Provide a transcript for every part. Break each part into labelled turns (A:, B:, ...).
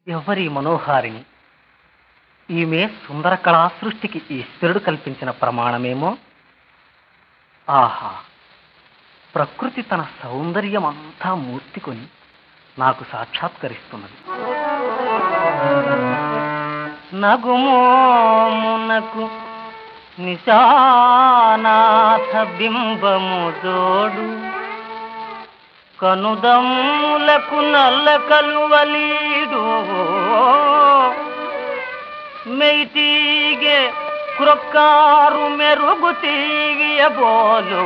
A: ఎవరి మనోహారిణి ఈమె సుందర కళా సృష్టికి ఈశ్వరుడు కల్పించిన ప్రమాణమేమో ఆహా ప్రకృతి తన సౌందర్యం అంతా మూర్తికొని నాకు సాక్షాత్కరిస్తున్నది నగుమోమునకు నిశానాథ బింబము జోడు కనుదమ్ములకు నల్ల కలువలీడు మెయిటీగే క్రొక్కారు మెరుగు తీగియ బోలు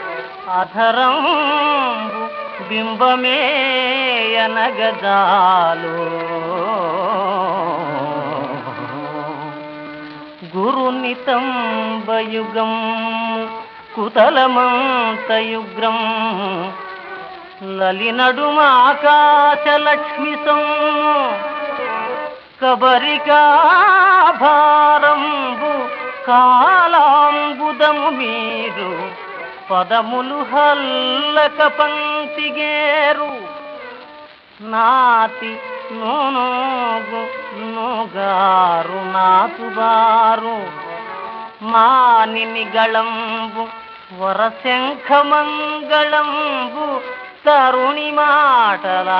A: అధరంబు బింబమే అనగజాలు గురునితంబయుగం కుతలమంతయుగ్రం లలినడుమాకాశలక్ష్మి సొమ్ము కబరికాభారంబు కాలాంబుదము మీరు పదములు హల్లక పంక్తిగేరు నాతి నూనోగు నోగారు నాతుబారు మానిని గళంబు వరశంఖమంగళంబు తరుణి మాటల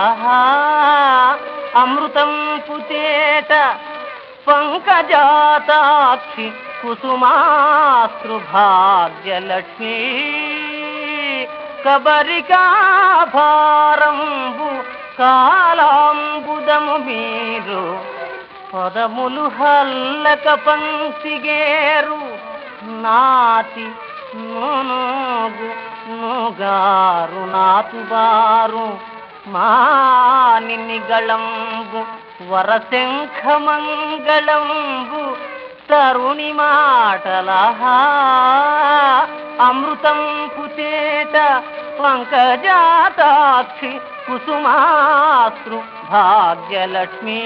A: అమృతం పుతేట పంకజాతాక్షి కుసుమాస్తృభాగ్యలక్ష్మీ కబరికాభారంబు కాలాంబుదము మీరు పదములు హల్లక పంక్తిగేరు నాతి నోనోగు నోగారు నాతుబారు మానిని గళంబు వరశంఖమంగళంబు తరుణి మాటల అమృతం పుచేట పంకజాతాక్షి కుసుమాస్తృ భాగ్యలక్ష్మీ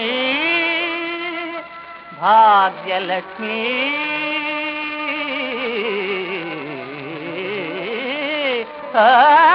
A: భాగ్యలక్ష్మీ ఆ